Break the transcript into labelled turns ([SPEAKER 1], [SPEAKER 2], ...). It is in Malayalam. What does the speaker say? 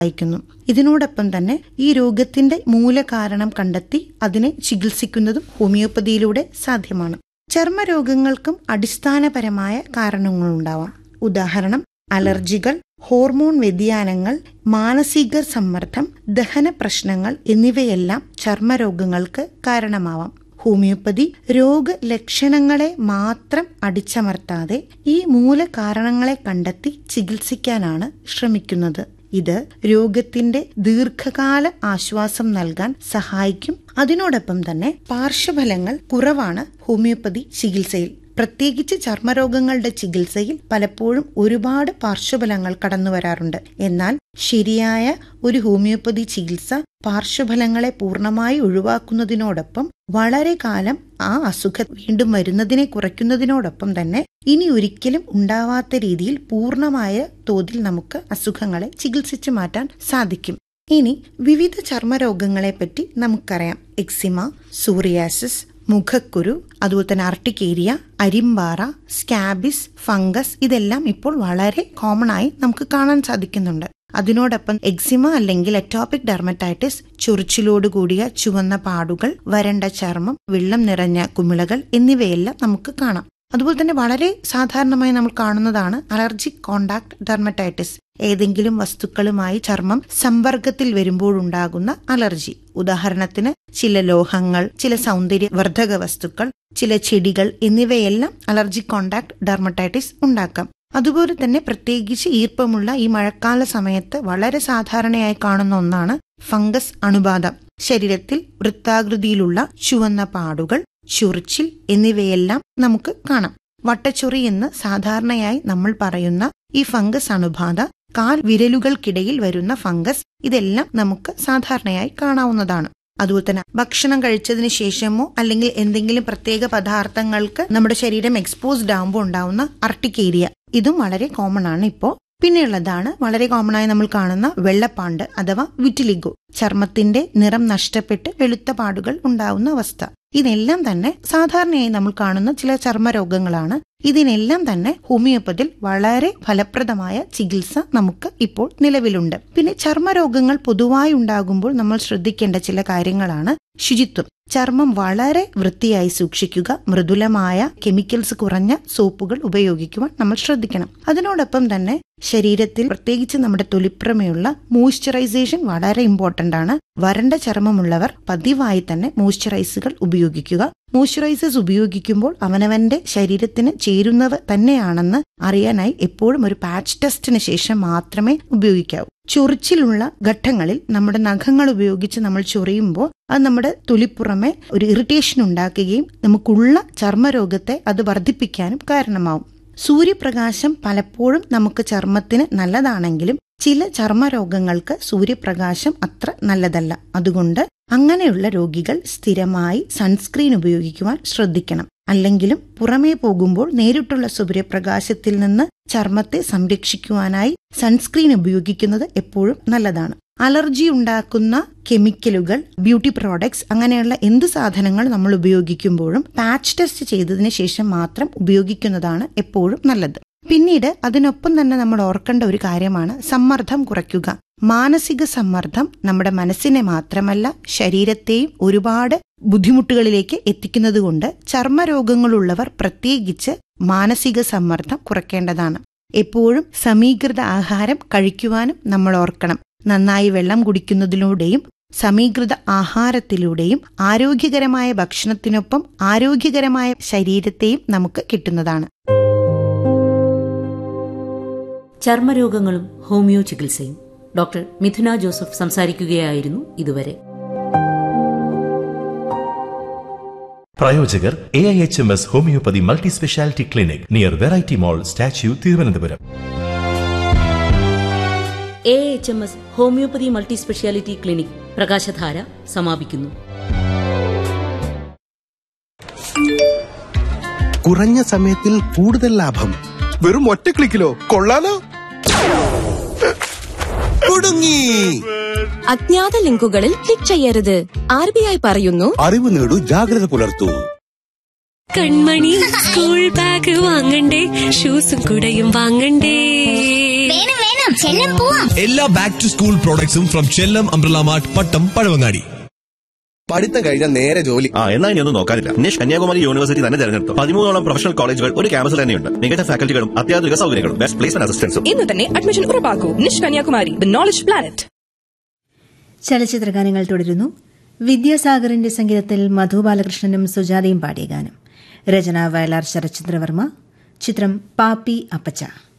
[SPEAKER 1] സഹായിക്കുന്നു ഇതിനോടൊപ്പം തന്നെ ഈ രോഗത്തിന്റെ മൂലകാരണം കണ്ടെത്തി അതിനെ ചികിത്സിക്കുന്നതും ഹോമിയോപ്പതിയിലൂടെ സാധ്യമാണ് ചർമ്മരോഗങ്ങൾക്കും അടിസ്ഥാനപരമായ കാരണങ്ങളുണ്ടാവാം ഉദാഹരണം അലർജികൾ ഹോർമോൺ വ്യതിയാനങ്ങൾ മാനസിക സമ്മർദ്ദം ദഹന പ്രശ്നങ്ങൾ എന്നിവയെല്ലാം ചർമ്മരോഗങ്ങൾക്ക് കാരണമാവാം ഹോമിയോപ്പതി രോഗലക്ഷണങ്ങളെ മാത്രം അടിച്ചമർത്താതെ ഈ മൂലകാരണങ്ങളെ കണ്ടെത്തി ചികിത്സിക്കാനാണ് ശ്രമിക്കുന്നത് ഇത് രോഗത്തിന്റെ ദീർഘകാല ആശ്വാസം നൽകാൻ സഹായിക്കും അതിനോടൊപ്പം തന്നെ പാർശ്വഫലങ്ങൾ കുറവാണ് ഹോമിയോപ്പതി ചികിത്സയിൽ പ്രത്യേകിച്ച് ചർമ്മരോഗങ്ങളുടെ ചികിത്സയിൽ പലപ്പോഴും ഒരുപാട് പാർശ്വഫലങ്ങൾ കടന്നു വരാറുണ്ട് എന്നാൽ ശരിയായ ഒരു ഹോമിയോപ്പതി ചികിത്സ പാർശ്വഫലങ്ങളെ പൂർണ്ണമായി ഒഴിവാക്കുന്നതിനോടൊപ്പം വളരെ കാലം ആ അസുഖം വീണ്ടും വരുന്നതിനെ കുറയ്ക്കുന്നതിനോടൊപ്പം തന്നെ ഇനി ഒരിക്കലും ഉണ്ടാവാത്ത രീതിയിൽ പൂർണ്ണമായ തോതിൽ നമുക്ക് അസുഖങ്ങളെ ചികിത്സിച്ചു മാറ്റാൻ സാധിക്കും ഇനി വിവിധ ചർമ്മരോഗങ്ങളെപ്പറ്റി നമുക്കറിയാം എക്സിമ സൂറിയാസിസ് മുഖക്കുരു അതുപോലെ തന്നെ അർട്ടിക്കേരിയ അരിമ്പാറ സ്കാബിസ് ഫംഗസ് ഇതെല്ലാം ഇപ്പോൾ വളരെ കോമൺ ആയി നമുക്ക് കാണാൻ സാധിക്കുന്നുണ്ട് അതിനോടൊപ്പം എക്സിമ അല്ലെങ്കിൽ അറ്റോപിക് ഡെർമറ്റൈറ്റിസ് ചൊറിച്ചിലോട് കൂടിയ ചുവന്ന പാടുകൾ വരണ്ട ചർമ്മം വെള്ളം നിറഞ്ഞ കുമിളകൾ എന്നിവയെല്ലാം നമുക്ക് കാണാം അതുപോലെ തന്നെ വളരെ സാധാരണമായി നമ്മൾ കാണുന്നതാണ് അലർജിക് കോണ്ടാക്ട് ഡെർമറ്റൈറ്റിസ് ഏതെങ്കിലും വസ്തുക്കളുമായി ചർമ്മം സമ്പർക്കത്തിൽ വരുമ്പോഴുണ്ടാകുന്ന അലർജി ഉദാഹരണത്തിന് ചില ലോഹങ്ങൾ ചില സൗന്ദര്യവർദ്ധക വസ്തുക്കൾ ചില ചെടികൾ എന്നിവയെല്ലാം അലർജിക് കോണ്ടാക്ട് ഡെർമറ്റൈറ്റിസ് ഉണ്ടാക്കാം അതുപോലെ തന്നെ പ്രത്യേകിച്ച് ഈർപ്പമുള്ള ഈ മഴക്കാല സമയത്ത് വളരെ സാധാരണയായി കാണുന്ന ഒന്നാണ് ഫംഗസ് അണുബാധ ശരീരത്തിൽ വൃത്താകൃതിയിലുള്ള ചുവന്ന പാടുകൾ ചൊറിച്ചിൽ എന്നിവയെല്ലാം നമുക്ക് കാണാം വട്ടച്ചൊറി എന്ന് സാധാരണയായി നമ്മൾ പറയുന്ന ഈ ഫംഗസ് അണുബാധ കാൽ വിരലുകൾക്കിടയിൽ വരുന്ന ഫംഗസ് ഇതെല്ലാം നമുക്ക് സാധാരണയായി കാണാവുന്നതാണ് അതുപോലെ തന്നെ ഭക്ഷണം കഴിച്ചതിന് ശേഷമോ അല്ലെങ്കിൽ എന്തെങ്കിലും പ്രത്യേക പദാർത്ഥങ്ങൾക്ക് നമ്മുടെ ശരീരം എക്സ്പോസ്ഡ് ആകുമ്പോൾ ഉണ്ടാവുന്ന അർട്ടിക്കേരിയ ഇതും വളരെ കോമൺ ആണ് ഇപ്പോൾ പിന്നെയുള്ളതാണ് വളരെ കോമൺ ആയി നമ്മൾ കാണുന്ന വെള്ളപ്പാണ്ട് അഥവാ വിറ്റിലിഗോ ചർമ്മത്തിന്റെ നിറം നഷ്ടപ്പെട്ട് വെളുത്ത പാടുകൾ ഉണ്ടാവുന്ന അവസ്ഥ ഇതെല്ലാം തന്നെ സാധാരണയായി നമ്മൾ കാണുന്ന ചില ചർമ്മരോഗങ്ങളാണ് ഇതിനെല്ലാം തന്നെ ഹോമിയോപ്പതിൽ വളരെ ഫലപ്രദമായ ചികിത്സ നമുക്ക് ഇപ്പോൾ നിലവിലുണ്ട് പിന്നെ ചർമ്മരോഗങ്ങൾ പൊതുവായി ഉണ്ടാകുമ്പോൾ നമ്മൾ ശ്രദ്ധിക്കേണ്ട ചില കാര്യങ്ങളാണ് ശുചിത്വം ചർമ്മം വളരെ വൃത്തിയായി സൂക്ഷിക്കുക മൃദുലമായ കെമിക്കൽസ് കുറഞ്ഞ സോപ്പുകൾ ഉപയോഗിക്കുവാൻ നമ്മൾ ശ്രദ്ധിക്കണം അതിനോടൊപ്പം തന്നെ ശരീരത്തിൽ പ്രത്യേകിച്ച് നമ്മുടെ തൊലിപ്പുറമെയുള്ള മോയ്സ്ചറൈസേഷൻ വളരെ ഇമ്പോർട്ടന്റ് ആണ് വരണ്ട ചർമ്മമുള്ളവർ പതിവായി തന്നെ മോയ്സ്ചറൈസുകൾ ഉപയോഗിക്കുക മോയ്സ്ചറൈസേഴ്സ് ഉപയോഗിക്കുമ്പോൾ അവനവന്റെ ശരീരത്തിന് ചേരുന്നവ തന്നെയാണെന്ന് അറിയാനായി എപ്പോഴും ഒരു പാച്ച് ടെസ്റ്റിന് ശേഷം മാത്രമേ ഉപയോഗിക്കാവൂ ചൊറിച്ചിലുള്ള ഘട്ടങ്ങളിൽ നമ്മുടെ നഖങ്ങൾ ഉപയോഗിച്ച് നമ്മൾ ചൊറിയുമ്പോൾ അത് നമ്മുടെ തൊലിപ്പുറമെ ഒരു ഇറിറ്റേഷൻ ഉണ്ടാക്കുകയും നമുക്കുള്ള ചർമ്മരോഗത്തെ അത് വർദ്ധിപ്പിക്കാനും കാരണമാവും സൂര്യപ്രകാശം പലപ്പോഴും നമുക്ക് ചർമ്മത്തിന് നല്ലതാണെങ്കിലും ചില ചർമ്മരോഗങ്ങൾക്ക് സൂര്യപ്രകാശം അത്ര നല്ലതല്ല അതുകൊണ്ട് അങ്ങനെയുള്ള രോഗികൾ സ്ഥിരമായി സൺസ്ക്രീൻ ഉപയോഗിക്കുവാൻ ശ്രദ്ധിക്കണം അല്ലെങ്കിലും പുറമേ പോകുമ്പോൾ നേരിട്ടുള്ള സൂര്യപ്രകാശത്തിൽ നിന്ന് ചർമ്മത്തെ സംരക്ഷിക്കുവാനായി സൺസ്ക്രീൻ ഉപയോഗിക്കുന്നത് എപ്പോഴും നല്ലതാണ് അലർജി ഉണ്ടാക്കുന്ന കെമിക്കലുകൾ ബ്യൂട്ടി പ്രോഡക്ട്സ് അങ്ങനെയുള്ള എന്ത് സാധനങ്ങൾ നമ്മൾ ഉപയോഗിക്കുമ്പോഴും പാച്ച് ടെസ്റ്റ് ചെയ്തതിന് ശേഷം മാത്രം ഉപയോഗിക്കുന്നതാണ് എപ്പോഴും നല്ലത് പിന്നീട് അതിനൊപ്പം തന്നെ നമ്മൾ ഓർക്കേണ്ട ഒരു കാര്യമാണ് സമ്മർദ്ദം കുറയ്ക്കുക മാനസിക സമ്മർദ്ദം നമ്മുടെ മനസ്സിനെ മാത്രമല്ല ശരീരത്തെയും ഒരുപാട് ബുദ്ധിമുട്ടുകളിലേക്ക് എത്തിക്കുന്നതുകൊണ്ട് ചർമ്മരോഗങ്ങളുള്ളവർ പ്രത്യേകിച്ച് മാനസിക സമ്മർദ്ദം കുറയ്ക്കേണ്ടതാണ് എപ്പോഴും സമീകൃത ആഹാരം കഴിക്കുവാനും നമ്മൾ ഓർക്കണം നന്നായി വെള്ളം കുടിക്കുന്നതിലൂടെയും സമീകൃത ആഹാരത്തിലൂടെയും ആരോഗ്യകരമായ ഭക്ഷണത്തിനൊപ്പം ആരോഗ്യകരമായ ശരീരത്തെയും നമുക്ക് കിട്ടുന്നതാണ്
[SPEAKER 2] ചർമ്മരോഗങ്ങളും ഹോമിയോ ചികിത്സയും ഡോക്ടർ മിഥുന ജോസഫ് സംസാരിക്കുകയായിരുന്നു ഇതുവരെ
[SPEAKER 3] പ്രായോജകർ A I H M S homoeopathy multi speciality clinic near variety mall statue Thiruvananthapuram
[SPEAKER 2] A H M S homoeopathy multi speciality clinic പ്രകാശധാര സമാപിക്കുന്നു
[SPEAKER 4] കുറഞ്ഞ സമയത്തിൽ കൂടുതൽ ലാഭം
[SPEAKER 5] വെറും ഒറ്റ ക്ലിക്കിലോ കൊള്ളാലോ
[SPEAKER 4] കുടുങ്ങി
[SPEAKER 6] അജ്ഞാത ലിങ്കുകളിൽ ക്ലിക്ക് ചെയ്യരുത് ആർ ബി ഐ പറയുന്നു
[SPEAKER 4] അറിവ് നേടൂ ജാഗ്രത പുലർത്തൂ
[SPEAKER 7] കൺമണി സ്കൂൾ ബാഗ് വാങ്ങണ്ടേ ഷൂസും കുടയും വാങ്ങണ്ടേ
[SPEAKER 8] വേണം വേണം
[SPEAKER 7] ചെല്ലം ചെല്ലം പോവാം
[SPEAKER 8] എല്ലാ ബാക്ക് ടു സ്കൂൾ പ്രോഡക്ട്സും from Chellam umbrella mart Pattom Pazhavangadi
[SPEAKER 5] പഠിത്തം കഴിഞ്ഞാൽ നേരെ ജോലി
[SPEAKER 9] ആ എന്നാ ഇനി ഒന്നും നോക്കാനില്ല നിഷ് കന്യാകുമാരി യൂണിവേഴ്സിറ്റി തന്നെ തെരഞ്ഞെടുത്തു പതിമൂന്നോളം പ്രൊഫഷണൽ കോളേജുകൾ ഒരു ക്യാമ്പസിൽ തന്നെയുണ്ട് മികച്ച ഫാക്കൽറ്റികളും അത്യാധുനിക സൗകര്യങ്ങളും ബെസ്റ്റ് പ്ലേസ്മെന്റ് അസിസ്റ്റൻസും
[SPEAKER 10] ഇന്ന് തന്നെ അഡ്മിഷൻ ഉറപ്പാക്കൂ Nish Kanyakumari the knowledge planet
[SPEAKER 11] ചലച്ചിത്രഗാനങ്ങൾ തുടരുന്നു വിദ്യാസാഗറിന്റെ സംഗീതത്തിൽ മധു ബാലകൃഷ്ണനും സുജാതയും പാടിയ ഗാനം രചന വയലാർ ശരചന്ദ്രവർമ്മ ചിത്രം പാപ്പി അപ്പച്ച